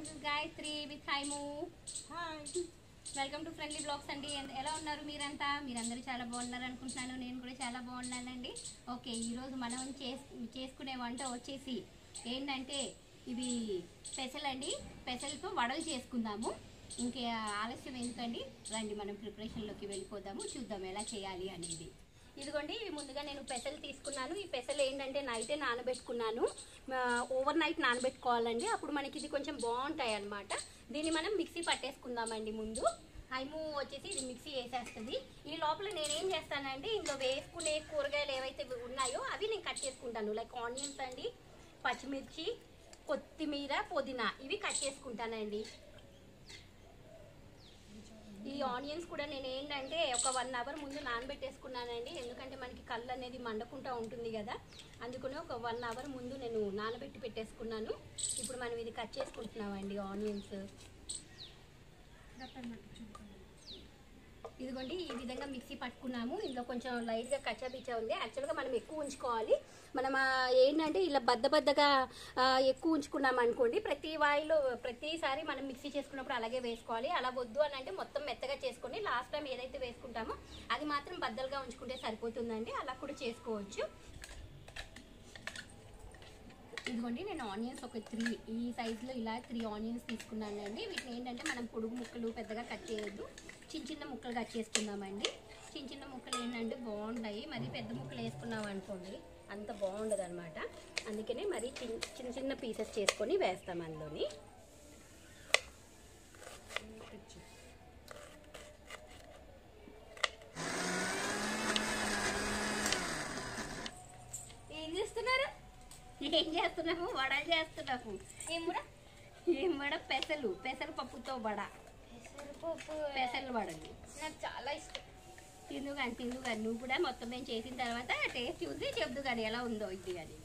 This is Gayatri with Haimu hi welcome to friendly blogs అండి ఎన్- ఎలా ఉన్నారు మీరంతా మీరందరూ చాలా బాగున్నారు అనుకుంటున్నాను నేను కూడా చాలా బాగున్నానండి ఓకే ఈరోజు మనం చేస్ చేసుకునే వంట వచ్చేసి ఏంటంటే ఇవి పెసలు అండి పెసలతో వడలు చేసుకుందాము ఇంకే ఆలస్యం ఎందుకండి రండి మనం ప్రిపరేషన్లోకి వెళ్ళిపోదాము చూద్దాం ఎలా చేయాలి అనేది ఇదిగోండి ఇవి ముందుగా నేను పెసలు తీసుకున్నాను ఈ పెసలు ఏంటంటే నైటే నానబెట్టుకున్నాను ఓవర్ నైట్ నానబెట్టుకోవాలండి అప్పుడు మనకి ఇది కొంచెం బాగుంటాయి అన్నమాట దీన్ని మనం మిక్సీ పట్టేసుకుందామండి ముందు హైము వచ్చేసి ఇది మిక్సీ వేసేస్తుంది ఈ లోపల నేనేం చేస్తానంటే ఇందులో వేసుకునే కూరగాయలు ఏవైతే ఉన్నాయో అవి నేను కట్ చేసుకుంటాను లైక్ ఆనియన్స్ అండి పచ్చిమిర్చి కొత్తిమీర పుదీనా ఇవి కట్ చేసుకుంటానండి ఈ ఆనియన్స్ కూడా నేను ఏంటంటే ఒక వన్ అవర్ ముందు నానబెట్టేసుకున్నానండి ఎందుకంటే మనకి కళ్ళు అనేది మండకుండా ఉంటుంది కదా అందుకని ఒక వన్ అవర్ ముందు నేను నానబెట్టి పెట్టేసుకున్నాను ఇప్పుడు మనం ఇది కట్ చేసుకుంటున్నామండి ఆనియన్స్ ఇదిగోండి ఈ విధంగా మిక్సీ పట్టుకున్నాము ఇందులో కొంచెం లైట్గా కచ్చాపిచ్చా ఉంది యాక్చువల్గా మనం ఎక్కువ ఉంచుకోవాలి మనం ఆ, ఏంటంటే ఇలా బద్ద బద్దగా ఆ, ఎక్కువ ఉంచుకున్నాం అనుకోండి ప్రతి వాయిలో ప్రతిసారి మనం మిక్సీ చేసుకున్నప్పుడు అలాగే వేసుకోవాలి అలా వద్దు అని అంటే మొత్తం మెత్తగా చేసుకొని లాస్ట్ టైం ఏదైతే వేసుకుంటామో అది మాత్రం బద్దలుగా ఉంచుకుంటే సరిపోతుందండి అలా కూడా చేసుకోవచ్చు ఇదిగోండి నేను ఆనియన్స్ ఒక త్రీ ఈ సైజులో ఇలా త్రీ ఆనియన్స్ తీసుకున్నానండి వీటిని ఏంటంటే మనం పొడుగు ముక్కలు పెద్దగా కట్ చేయొద్దు చిన్న చిన్న ముక్కలు కట్ చేసుకుందామండి చిన్న చిన్న ముక్కలు ఏంటంటే బాగుంటాయి మరి పెద్ద ముక్కలు వేసుకున్నాం అనుకోండి అంత బాగుండదు అనమాట అందుకనే మరి చిన్న చిన్న చిన్న పీసెస్ చేసుకొని వేస్తాం అందులోని ఏం చేస్తున్నారు ఏం చేస్తున్నాము వడలు చేస్తున్నాము ఏం కూడా ఏం వడ పెసలు పెసలు పప్పుతో వడ పెసరపప్పు పెసలు వడలు నాకు చాలా ఇష్టం తిందు కానీ తిందు కానీ నువ్వు కూడా మొత్తం మేము చేసిన తర్వాత టేస్ట్ చూసి చెప్దు కానీ ఎలా ఉందో ఇది అని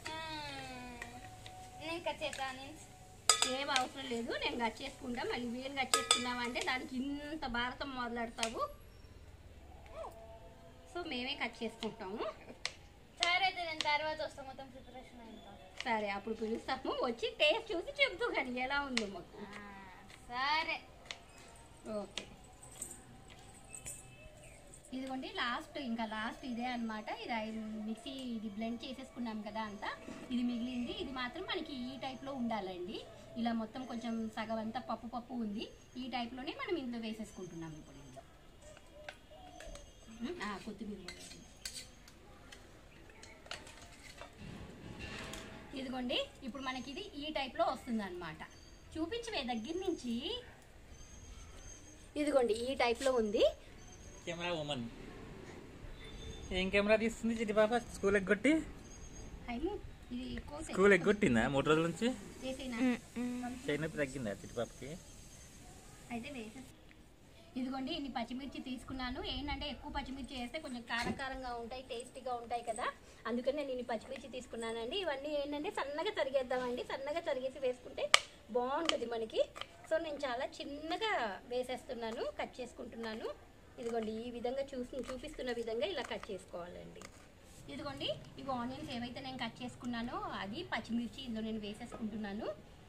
నేను కట్ చేస్తా నేను ఏం అవసరం లేదు నేను కట్ చేసుకుంటా మళ్ళీ వీలు కట్ చేసుకున్నావా అంటే దానికి ఇంత భారతం మొదలెడతావు సో మేమే కట్ చేసుకుంటాము సరే అయితే నేను తర్వాత వస్తాను మొత్తం ప్రిపరేషన్ అయిన సరే అప్పుడు పిలుస్తాము వచ్చి టేస్ట్ చూసి చెప్తూ కానీ ఎలా ఉందో మాకు సరే ఓకే ఇదిగోండి లాస్ట్ ఇంకా లాస్ట్ ఇదే అన్నమాట ఇది ఐ- మిక్సీ ఇది బ్లెండ్ చేసేసుకున్నాం కదా అంతా ఇది మిగిలింది ఇది మాత్రం మనకి ఈ టైప్లో ఉండాలండి ఇలా మొత్తం కొంచెం సగం అంతా పప్పు పప్పు ఉంది ఈ టైప్లోనే మనం ఇందులో వేసేసుకుంటున్నాం ఇప్పుడు ఇందులో ఉమ్, ఆ, కొత్తిమీర కూడా వేసింది. ఇదిగోండి ఇప్పుడు మనకి ఇది ఈ టైప్లో వస్తుంది అనమాట చూపించవే దగ్గర నుంచి ఇదిగోండి ఈ టైప్లో ఉంది కెమెరా ఉమన్ ఏం కెమెరా తీస్తుంది చిట్టి పాప స్కూల్ ఎగ్గొట్టి హైము ఇది కోసే. స్కూల్ ఎగ్గొట్టిందా మూడు రోజుల నుంచి వేసేనా? చేయి నొప్పి తగ్గిందా చిట్టి పాపకి అయితే వేసే ఇదిగోండి ఇన్ని పచ్చిమిర్చి తీసుకున్నాను ఏంటంటే ఎక్కువ పచ్చిమిర్చి వేస్తే కొంచెం కారం కారంగా ఉంటాయి టేస్టీగా ఉంటాయి కదా అందుకని నేను ఇన్ని పచ్చిమిర్చి తీసుకున్నానండి ఇవన్నీ ఏంటంటే సన్నగా తరిగేద్దామండి సన్నగా తరిగేసి వేసుకుంటే బాగుంటుంది మనకి సో నేను చాలా చిన్నగా వేసేస్తున్నాను కట్ చేసుకుంటున్నాను ఇదిగోండి ఈ విధంగా చూసి చూపిస్తున్న విధంగా ఇలా కట్ చేసుకోవాలండి ఇదిగోండి ఇవి ఆనియన్స్ ఏవైతే నేను కట్ చేసుకున్నానో అది పచ్చిమిర్చి ఇందులో నేను వేసేసుకుంటున్నాను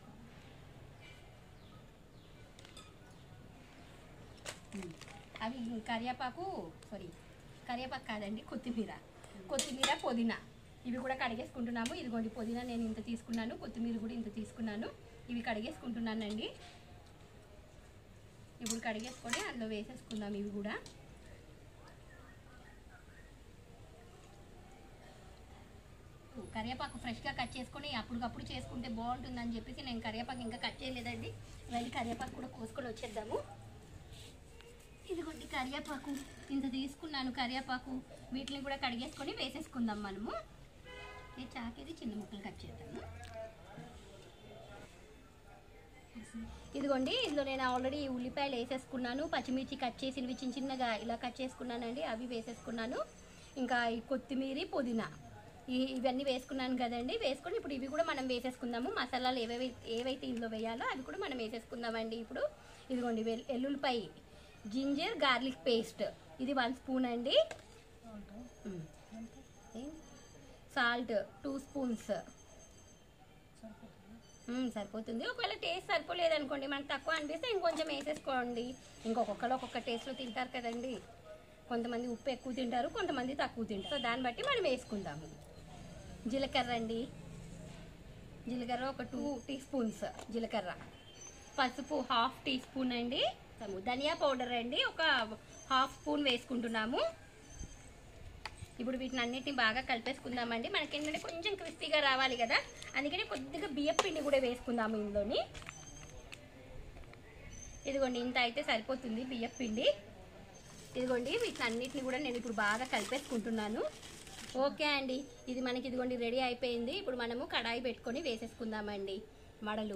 అవి కరివేపాకు సారీ కరివేపాకు కాదండి కొత్తిమీర కొత్తిమీర పుదీనా ఇవి కూడా కడిగేసుకుంటున్నాము ఇదిగోండి పుదీనా నేను ఇంత తీసుకున్నాను కొత్తిమీర కూడా ఇంత తీసుకున్నాను ఇవి కడిగేసుకుంటున్నానండి ఇప్పుడు కడిగేసుకొని అందులో వేసేసుకుందాం ఇవి కూడా కరివేపాకు ఫ్రెష్గా కట్ చేసుకొని అప్పటికప్పుడు చేసుకుంటే బాగుంటుందని చెప్పేసి నేను కరివేపాకు ఇంకా కట్ చేయలేదండి వెళ్ళి కరివేపాకు కూడా కోసుకొని వచ్చేద్దాము ఇదిగోండి కరివేపాకు ఇంత తీసుకున్నాను కరివేపాకు వీటిని కూడా కడిగేసుకొని వేసేసుకుందాం మనము ఈ చాకేది చిన్న ముక్కలు కట్ చేద్దాము ఇదిగోండి ఇందులో నేను ఆల్రెడీ ఉల్లిపాయలు వేసేసుకున్నాను పచ్చిమిర్చి కట్ చేసినవి చిన్న చిన్నగా ఇలా కట్ చేసుకున్నానండి అవి వేసేసుకున్నాను ఇంకా ఈ కొత్తిమీర పుదీనా ఈ ఇవన్నీ వేసుకున్నాను కదండి వేసుకొని ఇప్పుడు ఇవి కూడా మనం వేసేసుకుందాము మసాలాలు ఏవేవి ఏవైతే ఇందులో వేయాలో అవి కూడా మనం వేసేసుకుందామండి ఇప్పుడు ఇదిగోండి వెల్- ఎల్లుల్లిపాయ జింజర్ గార్లిక్ పేస్ట్ ఇది వన్ స్పూన్ అండి సాల్ట్ టూ స్పూన్స్ మ్మ్, సరిపోతుంది ఒకవేళ టేస్ట్ సరిపోలేదు అనుకోండి మనకు తక్కువ అనిపిస్తే ఇంకొంచెం వేసేసుకోండి ఇంకొకళ్ళు ఒక్కొక్క టేస్ట్లో తింటారు కదండి కొంతమంది ఉప్పు ఎక్కువ తింటారు కొంతమంది తక్కువ తింటారు సో దాన్ని బట్టి మనం వేసుకుందాము జీలకర్ర అండి జీలకర్ర ఒక టూ టీ స్పూన్స్ జీలకర్ర పసుపు హాఫ్ టీ స్పూన్ అండి ధనియా పౌడర్ అండి ఒక హాఫ్ స్పూన్ వేసుకుంటున్నాము ఇప్పుడు వీటిని అన్నిటిని బాగా కలిపేసుకుందామండి మనకి ఏంటంటే కొంచెం క్రిస్పీగా రావాలి కదా అందుకని కొద్దిగా బియ్యం పిండి కూడా వేసుకుందాము ఇందులోని ఇదిగోండి ఇంత అయితే సరిపోతుంది బియ్యం పిండి ఇదిగోండి వీటిని అన్నిటిని కూడా నేను ఇప్పుడు బాగా కలిపేసుకుంటున్నాను ఓకే అండి ఇది మనకి ఇదిగోండి రెడీ అయిపోయింది ఇప్పుడు మనము కడాయి పెట్టుకొని వేసేసుకుందామండి మడలు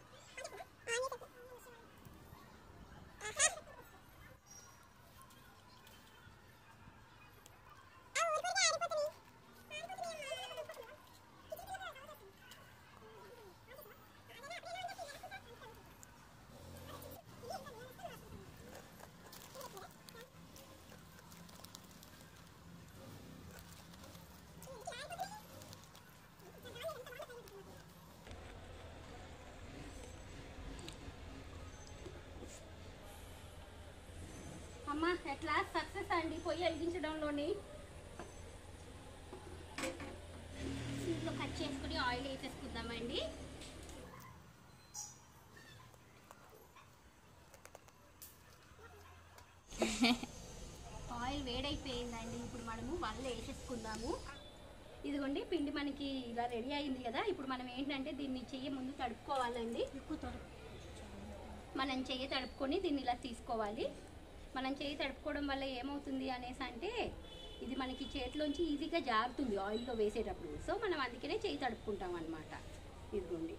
అమ్మ ఎట్లా సక్సెస్ అండి పొయ్యి వెలిగించడంలోని దీంట్లో కట్ చేసుకుని ఆయిల్ వేసేసుకుందామండి ఆయిల్ వేడైపోయిందండి ఇప్పుడు మనము వల్ల వేసేసుకుందాము ఇదిగోండి పిండి మనకి ఇలా రెడీ అయింది కదా ఇప్పుడు మనం ఏంటంటే దీన్ని చెయ్యి ముందు తడుపుకోవాలండి మనం చెయ్యి తడుపుకొని దీన్ని ఇలా తీసుకోవాలి మనం చెయ్యి తడుపుకోవడం వల్ల ఏమవుతుంది అనేసి అంటే ఇది మనకి చేతిలోంచి ఈజీగా జారుతుంది ఆయిల్లో వేసేటప్పుడు సో మనం అందుకనే చెయ్యి తడుపుకుంటాం అనమాట ఇదిగోండి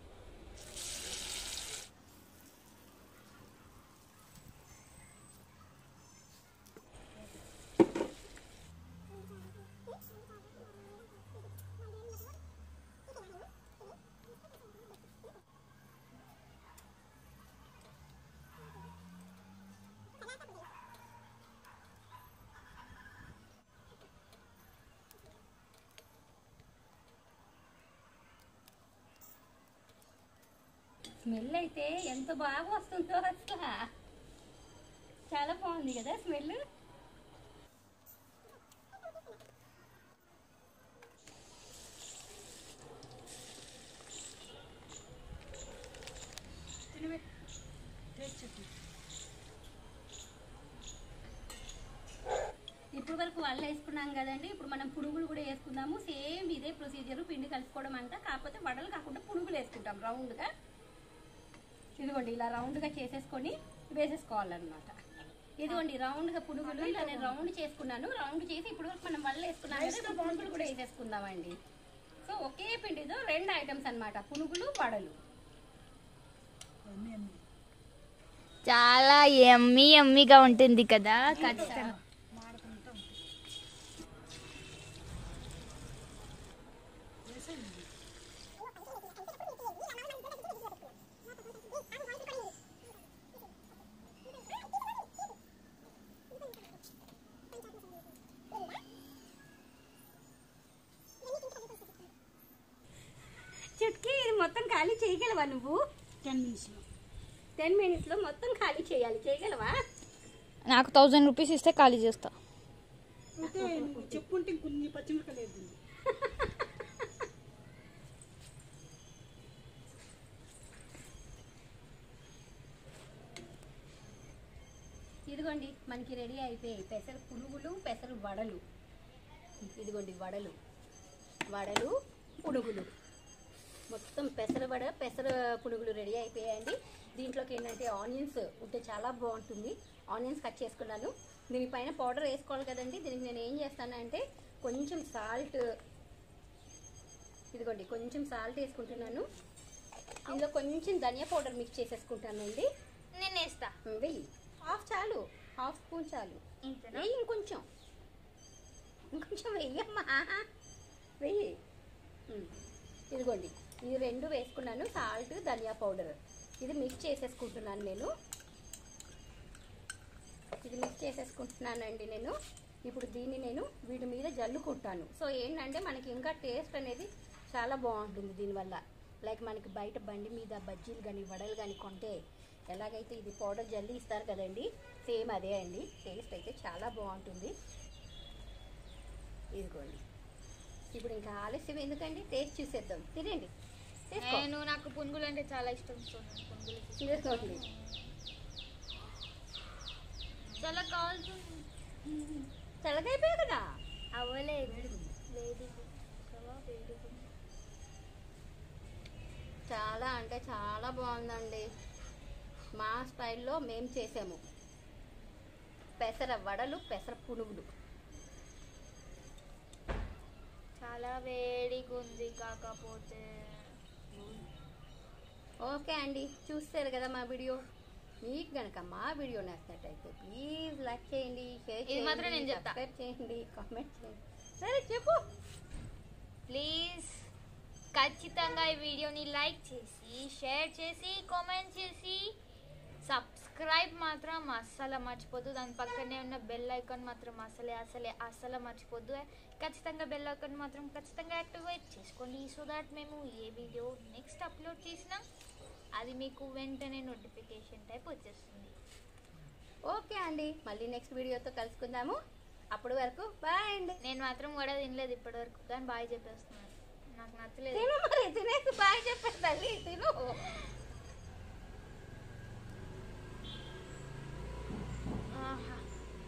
స్మెల్ అయితే ఎంత బాగా వస్తుందో అసలు చాలా బాగుంది కదా స్మెల్ ఇప్పుడు వరకు వాళ్ళు వేసుకున్నాం కదండి ఇప్పుడు మనం పునుగులు కూడా వేసుకుందాము సేమ్ ఇదే ప్రొసీజర్ పిండి కలుపుకోవడం అంతా కాకపోతే వడలు కాకుండా పునుగులు వేసుకుంటాం రౌండ్గా ఇదిగోండి ఇలా రౌండ్గా చేసేసుకొని వేసేసుకోవాలన్నమాట ఇదిగోండి రౌండ్గా పునుగులు ఇలా నేను రౌండ్ చేసుకున్నాను రౌండ్ చేసి ఇప్పుడు వరకు మనం వల్ల వేసుకున్నాం కదా ఇప్పుడు పునుగులు కూడా వేసేసుకుందామండి సో ఒకే పిండితో రెండు ఐటమ్స్ అన్నమాట పునుగులు వడలు చాలా ఎమ్మి ఎమ్మిగా ఉంటుంది కదా ఖచ్చితంగా చుట్కీ ఇది మొత్తం ఖాళీ చేయగలవా నువ్వు టెన్ మినిట్స్లో టెన్ మినిట్స్లో మొత్తం ఖాళీ చేయాలి చేయగలవా నాకు థౌజండ్ రూపీస్ ఇస్తే ఖాళీ చేస్తా అయితే నువ్వు చెప్పుంటే ఇంకొన్ని పచ్చిమిరపకాయలు వేద్దాం ఇదిగోండి మనకి రెడీ అయిపోయాయి పెసరు పునుగులు పెసరు వడలు ఇదిగోండి వడలు వడలు పునుగులు మొత్తం పెసర వడ పెసర పునుగులు రెడీ అయిపోయాయండి దీంట్లోకి ఏంటంటే ఆనియన్స్ ఉంటే చాలా బాగుంటుంది ఆనియన్స్ కట్ చేసుకున్నాను దీనిపైన పౌడర్ వేసుకోవాలి కదండి దీనికి నేను ఏం చేస్తానంటే కొంచెం సాల్ట్ ఇదిగోండి కొంచెం సాల్ట్ వేసుకుంటున్నాను ఇందులో కొంచెం ధనియా పౌడర్ మిక్స్ చేసేసుకుంటానండి నేను వేస్తా వెయ్యి హాఫ్ చాలు హాఫ్ స్పూన్ చాలు వెయ్యి ఇంకొంచెం ఇంకొంచెం వెయ్యమ్మా వెయ్యి ఉమ్. ఇదిగోండి ఇది రెండు వేసుకున్నాను సాల్ట్ ధనియా పౌడర్ ఇది మిక్స్ చేసేసుకుంటున్నాను నేను ఇది మిక్స్ చేసేసుకుంటున్నానండి నేను ఇప్పుడు దీన్ని నేను వీటి మీద జల్లుకుంటాను సో ఏంటంటే మనకి ఇంకా టేస్ట్ అనేది చాలా బాగుంటుంది దీనివల్ల లైక్ మనకి బయట బండి మీద బజ్జీలు కానీ వడలు కానీ కొంటే ఎలాగైతే ఇది పౌడర్ జల్లి ఇస్తారు కదండి సేమ్ అదే అండి టేస్ట్ అయితే చాలా బాగుంటుంది ఇదిగోండి ఇప్పుడు ఇంకా ఆలస్యం ఎందుకండి టేస్ట్ చూసేద్దాం తినండి తీసుకో. నేను నాకు పునుగులు అంటే చాలా ఇష్టం సో నేను పునుగులు తీసుకోండి చాలా కావాల్సింది చల్లగైపోయా కదా అవ్వలేదు వేడిగా చాలా వేడిగా చాలా అంటే చాలా బాగుందండి మా స్టైల్లో మేము చేసాము పెసర వడలు పెసర పునుగులు చాలా వేడిగా ఉంది కాకపోతే ఓకే అండి చూస్తారు కదా మా వీడియో మీకు కనుక మా వీడియో నచ్చినట్టయితే ప్లీజ్ లైక్ చేయండి షేర్ ఇది మాత్రం చేయండి నేను చెప్తా. సబ్స్క్రైబ్ చేయండి కామెంట్ చేయండి సరే చెప్పు ప్లీజ్ ఖచ్చితంగా ఈ వీడియోని లైక్ చేసి షేర్ చేసి కామెంట్ చేసి సబ్స్క్రైబ్ మాత్రం అస్సలు మర్చిపోద్దు దాని పక్కనే ఉన్న బెల్ ఐకాన్ మాత్రం అసలే అసలే అస్సలు మర్చిపోద్దు ఖచ్చితంగా బెల్ ఐకాన్ మాత్రం ఖచ్చితంగా యాక్టివేట్ చేసుకోండి సో దాట్ మేము ఏ వీడియో నెక్స్ట్ అప్లోడ్ చేసినా అది మీకు వెంటనే నోటిఫికేషన్ టైప్ వచ్చేస్తుంది ఓకే అండి మళ్ళీ నెక్స్ట్ వీడియోతో కలుసుకుందాము అప్పటి వరకు బాయ్ అండి నేను మాత్రం కూడా తినలేదు ఇప్పటివరకు కానీ బాగా చెప్పేస్తున్నాను నాకు నచ్చలేదు తిను మరి తినేసి బాయ్ చెప్పేసి తల్లి తిను ఆహా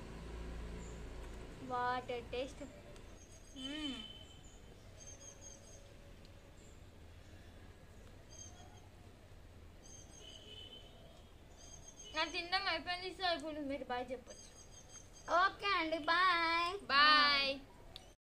వాటర్ టేస్ట్ నాకు తినడం అయిపోయింది సో ఇప్పుడు మీరు బాయ్ చెప్పొచ్చు ఓకే అండి బాయ్ బాయ్